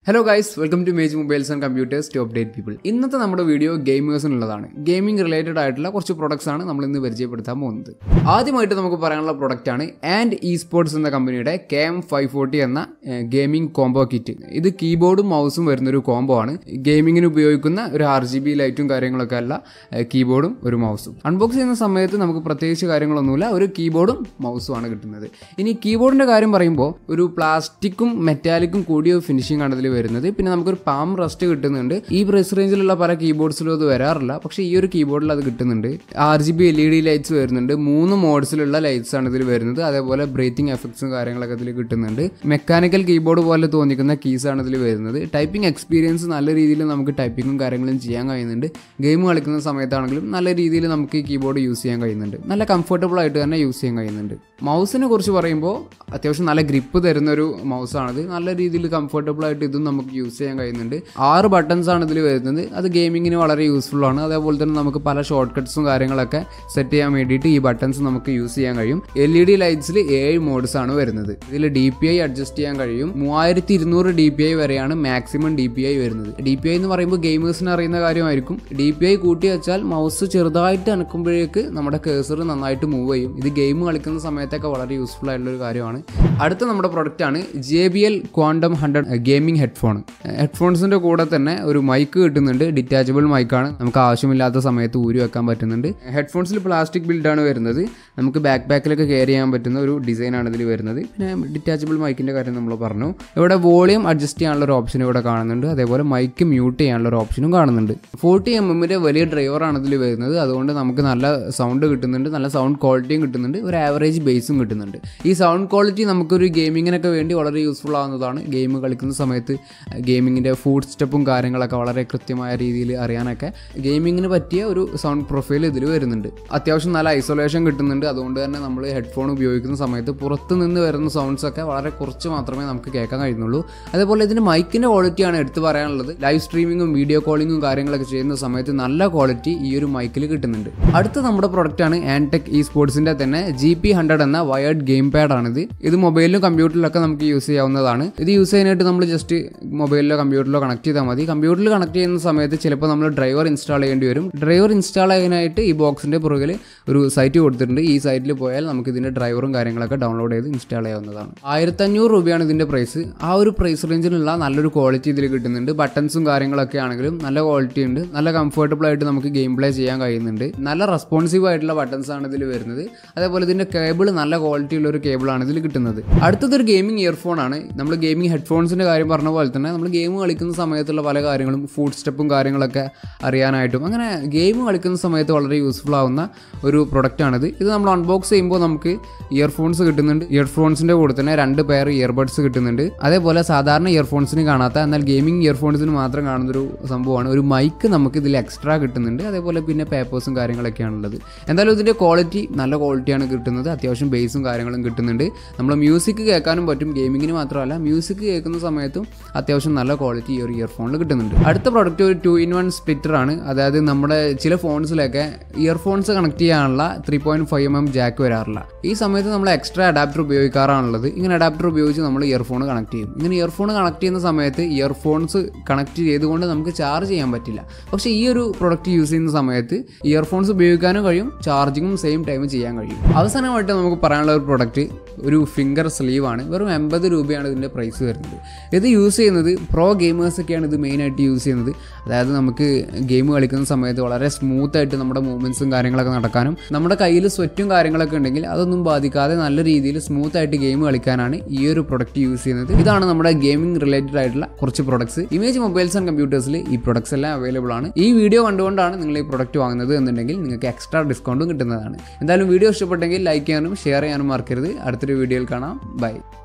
hello guys welcome to image mobiles and computers to update people ഇന്നത്തെ നമ്മുടെ video ഗെയിമേഴ്സിനുള്ളതാണ് gaming related ആയിട്ടുള്ള കുറച്ച് products ആണ് നമ്മൾ ഇന്ന് പരിചയപ്പെടുത്താൻ പോകുന്നത് ആദ്യമായിട്ട് നമുക്ക് പറയാനുള്ള പ്രൊഡക്റ്റ് ആണ് ആൻഡ് ഇ സ്പോർട്സ് എന്ന കമ്പനിയുടെ കെ എം ഫൈവ് ഫോർട്ടി എന്ന ഗെയിമിംഗ് കോംബോ കിറ്റ് ഇത് കീബോർഡും മൗസും വരുന്ന ഒരു കോംബോ ആണ് ഗെയിമിങ്ങിന് ഉപയോഗിക്കുന്ന ഒരു ആർ ജി ബി ലൈറ്റും കാര്യങ്ങളൊക്കെ അല്ല കീബോർഡും ഒരു മൗസും അൺബോക്സ് ചെയ്യുന്ന സമയത്ത് നമുക്ക് പ്രത്യേകിച്ച് കാര്യങ്ങളൊന്നുമില്ല ഒരു കീബോർഡും മൗസും ആണ് കിട്ടുന്നത് ഇനി കീബോർഡിന്റെ കാര്യം പറയുമ്പോൾ ഒരു പ്ലാസ്റ്റിക്കും മെറ്റാലിക്കും കൂടിയ ഫിനിഷിംഗ് ആണ് ഇതിൽ വരുന്നത് പിന്നെ നമുക്കൊരു പാം റസ്റ്റ് കിട്ടുന്നുണ്ട് ഈ പ്രൈസ് റേഞ്ചിലുള്ള പല കീബോർഡ്സിലും അത് വരാറില്ല പക്ഷേ ഈ ഒരു കീബോർഡിൽ അത് കിട്ടുന്നുണ്ട് R G B L E D lights വരുന്നുണ്ട് മൂന്ന് മോഡ്സിലുള്ള ലൈറ്റ്സ് ആണ് ഇതിൽ വരുന്നത് അതേപോലെ ബ്രേത്തിങ് എഫക്ട്സും കാര്യങ്ങളൊക്കെ ഇതിൽ കിട്ടുന്നുണ്ട് മെക്കാനിക്കൽ കീബോർഡ് പോലെ തോന്നിക്കുന്ന കീസ് ആണ് ഇതിൽ വരുന്നത് ടൈപ്പിംഗ് എക്സ്പീരിയൻസ് നല്ല രീതിയിൽ നമുക്ക് ടൈപ്പിങ്ങും കാര്യങ്ങളും ചെയ്യാൻ കഴിയുന്നുണ്ട് ഗെയിം കളിക്കുന്ന സമയത്താണെങ്കിലും നല്ല രീതിയിൽ നമുക്ക് ഈ കീബോർഡ് യൂസ് ചെയ്യാൻ കഴിയുന്നുണ്ട് നല്ല കംഫർട്ടബിൾ ആയിട്ട് തന്നെ യൂസ് ചെയ്യാൻ കഴിയുന്നുണ്ട് മൗസിനെ കുറിച്ച് പറയുമ്പോൾ അത്യാവശ്യം നല്ല ഗ്രിപ്പ് തരുന്ന ഒരു മൗസാണിത് നല്ല രീതിയിൽ കംഫർട്ടബിൾ ആയിട്ട് ഇതും നമുക്ക് യൂസ് ചെയ്യാൻ കഴിയുന്നുണ്ട് ആറ് ബട്ടൺസ് ആണ് ഇതിൽ വരുന്നത് അത് ഗെയിമിങ്ങിന് വളരെ യൂസ്ഫുൾ ആണ് അതേപോലെ തന്നെ നമുക്ക് പല ഷോർട്ട് കട്ട്സും കാര്യങ്ങളൊക്കെ സെറ്റ് ചെയ്യാൻ വേണ്ടിയിട്ട് ഈ ബട്ടൺസ് നമുക്ക് യൂസ് ചെയ്യാൻ കഴിയും എൽ ഇ ഡി ലൈറ്റ്സിൽ ഏഴ് മോഡ്സ് ആണ് വരുന്നത് ഇതിൽ ഡി പി ഐ അഡ്ജസ്റ്റ് ചെയ്യാൻ കഴിയും മൂവായിരത്തി ഇരുന്നൂറ് ഡി പി ഐ വരെയാണ് മാക്സിമം ഡി പി ഐ വരുന്നത് ഡി പി ഐ എന്ന് പറയുമ്പോൾ ഗെയിമേഴ്സിന് അറിയുന്ന കാര്യമായിരിക്കും ഡി പി ഐ കൂട്ടി വെച്ചാൽ മൗസ് ചെറുതായിട്ട് അനക്കുമ്പോഴേക്ക് നമ്മുടെ കേസർ നന്നായിട്ട് മൂവ് ചെയ്യും ഇത് ഗെയിം കളിക്കുന്ന സമയത്തൊക്കെ വളരെ യൂസ്ഫുൾ ആയിട്ടുള്ള ഒരു കാര്യമാണ് അടുത്ത നമ്മുടെ പ്രൊഡക്റ്റ് ആണ് J B L quantum hundred gaming headphone ഹെഡ്ഫോൺസിന്റെ കൂടെ തന്നെ ഒരു മൈക്ക് കിട്ടുന്നുണ്ട് ഡിറ്റാച്ചബിൾ മൈക്കാണ് നമുക്ക് ആവശ്യമില്ലാത്ത സമയത്ത് ഊരി വെക്കാൻ പറ്റുന്നുണ്ട് ഹെഡ്ഫോൺസിൽ പ്ലാസ്റ്റിക് ബിൽഡാണ് വരുന്നത് നമുക്ക് ബാക്ക് പാക്കിലൊക്കെ കെയർ ചെയ്യാൻ പറ്റുന്ന ഒരു ഡിസൈനാണ് ഇതിൽ വരുന്നത് പിന്നെ ഡിറ്റാച്ചബിൾ മൈക്കിന്റെ കാര്യം നമ്മൾ പറഞ്ഞു ഇവിടെ വോളിയം അഡ്ജസ്റ്റ് ചെയ്യാനുള്ള ഒരു ഓപ്ഷൻ ഇവിടെ കാണുന്നുണ്ട് അതേപോലെ മൈക്ക് മ്യൂട്ട് ചെയ്യാനുള്ള ഒരു ഓപ്ഷനും കാണുന്നുണ്ട് ഫോർട്ടി എം എമ്മിന്റെ വലിയ ഡ്രൈവറാണ് ഇതിൽ വരുന്നത് അതുകൊണ്ട് നമുക്ക് നല്ല സൗണ്ട് കിട്ടുന്നുണ്ട് നല്ല സൗണ്ട് ക്വാളിറ്റിയും കിട്ടുന്നുണ്ട് ഒരു ആവറേജ് ബേസും കിട്ടുന്നുണ്ട് ഈ സൗണ്ട് ക്വാളിറ്റി നമുക്കൊരു ഗെയിമിങ്ങിനൊക്കെ വേണ്ടി വളരെ യൂസ്ഫുൾ ആവുന്നതാണ് ഗെയിം കളിക്കുന്ന സമയത്ത് ഗെയിമിങ്ങിൻ്റെ ഫുഡ് സ്റ്റെപ്പും കാര്യങ്ങളൊക്കെ വളരെ കൃത്യമായ രീതിയിൽ അറിയാനൊക്കെ ഗെയിമിങ്ങിന് പറ്റിയ ഒരു സൗണ്ട് പ്രൊഫൈൽ ഇതിൽ വരുന്നുണ്ട് അത്യാവശ്യം നല്ല ഐസൊലേഷൻ കിട്ടുന്നുണ്ട് അതുകൊണ്ട് തന്നെ നമ്മൾ ഹെഡ്ഫോൺ ഉപയോഗിക്കുന്ന സമയത്ത് പുറത്ത് നിന്ന് വരുന്ന സൗണ്ട്സ് ഒക്കെ വളരെ കുറച്ച് മാത്രമേ നമുക്ക് കേൾക്കാൻ കഴിയുന്നുള്ളൂ അതേപോലെ ഇതിന് മൈക്കിൻ്റെ ക്വാളിറ്റിയാണ് എടുത്തു പറയാനുള്ളത് ലൈവ് സ്ട്രീമിങ്ങും വീഡിയോ കോളിങ്ങും കാര്യങ്ങളൊക്കെ ചെയ്യുന്ന സമയത്ത് നല്ല ക്വാളിറ്റി ഈ ഒരു മൈക്കിൽ കിട്ടുന്നുണ്ട് അടുത്ത നമ്മുടെ പ്രൊഡക്റ്റാണ് ആൻടെക് ഇ സ്പോർട്സിൻ്റെ തന്നെ ജി പി ഹൺഡ്രഡ് എന്ന വയേർഡ് ഗെയിം പാഡ് ആണിത് ഇത് മൊബൈലിലും കമ്പ്യൂട്ടറിലൊക്കെ നമുക്ക് യൂസ് ചെയ്യാവുന്നതാണ് ഇത് യൂസ് ചെയ്യാനായിട്ട് നമ്മൾ ജസ്റ്റ് മൊബൈലിലോ കമ്പ്യൂട്ടറിലോ കണക്ട് ചെയ്താൽ മതി കമ്പ്യൂട്ടറിൽ കണക്ട് ചെയ്യുന്ന സമയത്ത് ചിലപ്പോൾ നമ്മൾ ഡ്രൈവർ ഇൻസ്റ്റാൾ ചെയ്യേണ്ടി വരും ഡ്രൈവർ ഇൻസ്റ്റാൾ ചെയ്യാനായിട്ട് ഈ ബോക്സിൻ്റെ പുറകിൽ ഒരു സൈറ്റ് കൊടുത്തിട്ടുണ്ട് ഈ സൈറ്റിൽ പോയാൽ നമുക്ക് ഇതിൻ്റെ ഡ്രൈവറും കാര്യങ്ങളൊക്കെ ഡൗൺലോഡ് ചെയ്ത് ഇൻസ്റ്റാൾ ചെയ്യാവുന്നതാണ് ആയിരത്തഞ്ഞൂറ് രൂപയാണ് ഇതിൻ്റെ പ്രൈസ് ആ ഒരു പ്രൈസ് റേഞ്ചിലുള്ള നല്ലൊരു ക്വാളിറ്റി ഇതിൽ കിട്ടുന്നുണ്ട് ബട്ടൺസും കാര്യങ്ങളൊക്കെ ആണെങ്കിലും നല്ല ക്വാളിറ്റി ഉണ്ട് നല്ല കംഫർട്ടബിൾ ആയിട്ട് നമുക്ക് ഗെയിം പ്ലേ ചെയ്യാൻ കഴിയുന്നുണ്ട് നല്ല റെസ്പോൺസീവ് ആയിട്ടുള്ള ബട്ടൺസ് ആണ് ഇതിൽ വരുന്നത് അതേപോലെ ഇതിൻ്റെ കേബിൾ നല്ല ക്വാളിറ്റി ഉള്ള ഒരു കേബിളാണ് ഇതിൽ കിട്ടുന്നത് അടുത്തതൊരു ഗെയിമിംഗ് ഇയർഫോൺ ആണ് നമ്മൾ ഗെയിമിംഗ് ഹെഡ്ഫോൺസിൻ്റെ കാര്യം പറഞ്ഞ പോലെ തന്നെ നമ്മൾ ഗെയിം കളിക്കുന്ന സമയത്തുള്ള പല കാര്യങ്ങളും ഫുഡ് സ്റ്റെപ്പും കാര്യങ്ങളൊക്കെ അറിയാനായിട്ടും അങ്ങനെ ഗെയിം കളിക്കുന്ന സമയത്ത് വളരെ യൂസ്ഫുൾ ആവുന്ന ഒരു പ്രൊഡക്റ്റാണിത് ഇത് നമ്മൾ അൺബോക്സ് ചെയ്യുമ്പോൾ നമുക്ക് ഇയർഫോൺസ് കിട്ടുന്നുണ്ട് ഇയർഫോൺസിൻ്റെ കൂടെ തന്നെ രണ്ട് പെയർ ഇയർബഡ്സ് കിട്ടുന്നുണ്ട് അതേപോലെ സാധാരണ ഇയർഫോൺസിന് കാണാത്ത എന്നാൽ ഗെയിമിംഗ് ഇയർഫോൺസിന് മാത്രം കാണുന്നൊരു സംഭവമാണ് ഒരു മൈക്ക് നമുക്ക് ഇതിൽ എക്സ്ട്രാ കിട്ടുന്നുണ്ട് അതേപോലെ പിന്നെ പേപ്പേഴ്സും കാര്യങ്ങളൊക്കെയാണുള്ളത് എന്തായാലും ഇതിൻ്റെ ക്വാളിറ്റി നല്ല ക്വാളിറ്റിയാണ് കിട്ടുന്നത് അത്യാവശ്യം ബേസും കാര്യങ്ങളും കിട്ടുന്നുണ്ട് നമ്മൾ മ്യൂസിക് കേൾക്കാനും പറ്റും ഗെയിമിങ്ങിന് മാത്രമല്ല മ്യൂസിക് കേൾക്കുന്ന സമയത്തും അത്യാവശ്യം നല്ല ക്വാളിറ്റി ഈ ഒരു ഇയർഫോണിൽ കിട്ടുന്നുണ്ട് അടുത്ത പ്രൊഡക്റ്റ് ഒരു ടു ഇൻ വൺ സ്പ്ലിറ്റർ ആണ് അതായത് നമ്മുടെ ചില ഫോൺസിലൊക്കെ ഇയർഫോൺസ് കണക്ട് ചെയ്യാനുള്ള three point five M M jack വരാറില്ല ഈ സമയത്ത് നമ്മൾ എക്സ്ട്രാ അഡാപ്റ്റർ ഉപയോഗിക്കാറാണുള്ളത് ഇങ്ങനെ അഡാപ്റ്റർ ഉപയോഗിച്ച് നമ്മൾ ഇയർഫോൺ കണക്ട് ചെയ്യും ഇങ്ങനെ ഇയർഫോൺ കണക്ട് ചെയ്യുന്ന സമയത്ത് ഇയർഫോൺസ് കണക്ട് ചെയ്തുകൊണ്ട് നമുക്ക് ചാർജ് ചെയ്യാൻ പറ്റില്ല പക്ഷേ ഈ ഒരു പ്രൊഡക്റ്റ് യൂസ് ചെയ്യുന്ന സമയത്ത് ഇയർഫോൺസ് ഉപയോഗിക്കാനും കഴിയും ചാർജിങ്ങും സെയിം ടൈം ചെയ്യാൻ കഴിയും അവസാനമായിട്ട് നമുക്ക് പറയാനുള്ള ഒരു പ്രൊഡക്റ്റ് ഒരു ഫിംഗർ സ്ലീവ് ആണ് വെറും എൺപത് രൂപയാണ് ഇതിൻ്റെ പ്രൈസ് വരുന്നത് ഇത് യൂസ് ചെയ്യുന്നത് പ്രോ ഗെയിമേഴ്സൊക്കെയാണ് ഇത് മെയിനായിട്ട് യൂസ് ചെയ്യുന്നത് അതായത് നമുക്ക് ഗെയിം കളിക്കുന്ന സമയത്ത് വളരെ സ്മൂത്ത് ആയിട്ട് നമ്മുടെ മൂവ്മെൻറ്റ്സും കാര്യങ്ങളൊക്കെ നടക്കാനും നമ്മുടെ കയ്യിൽ സ്വെറ്റും കാര്യങ്ങളൊക്കെ ഉണ്ടെങ്കിൽ അതൊന്നും ബാധിക്കാതെ നല്ല രീതിയിൽ സ്മൂത്ത് ആയിട്ട് ഗെയിം കളിക്കാനാണ് ഈ ഒരു പ്രൊഡക്റ്റ് യൂസ് ചെയ്യുന്നത് ഇതാണ് നമ്മുടെ ഗെയിമിംഗ് റിലേറ്റഡ് ആയിട്ടുള്ള കുറച്ച് പ്രൊഡക്ട്സ് ഇമേജ് മൊബൈൽസ് ആൻഡ് കമ്പ്യൂട്ടേഴ്സിൽ ഈ പ്രൊഡക്ട്സ് എല്ലാം അവൈലബിൾ ആണ് ഈ വീഡിയോ കണ്ടുകൊണ്ടാണ് നിങ്ങൾ ഈ പ്രൊഡക്റ്റ് വാങ്ങുന്നത് എന്നുണ്ടെങ്കിൽ നിങ്ങൾക്ക് എക്സ്ട്രാ ഡിസ്കൗണ്ടും കിട്ടുന്നതാണ് എന്തായാലും വീഡിയോ ഇഷ്ടപ്പെട്ടെങ്കിൽ ലൈക്ക് ചെയ്യാനും ഷെയർ ചെയ്യാനും മറക്കരുത് അടുത്തൊരു വീഡിയോയിൽ കാണാം ബൈ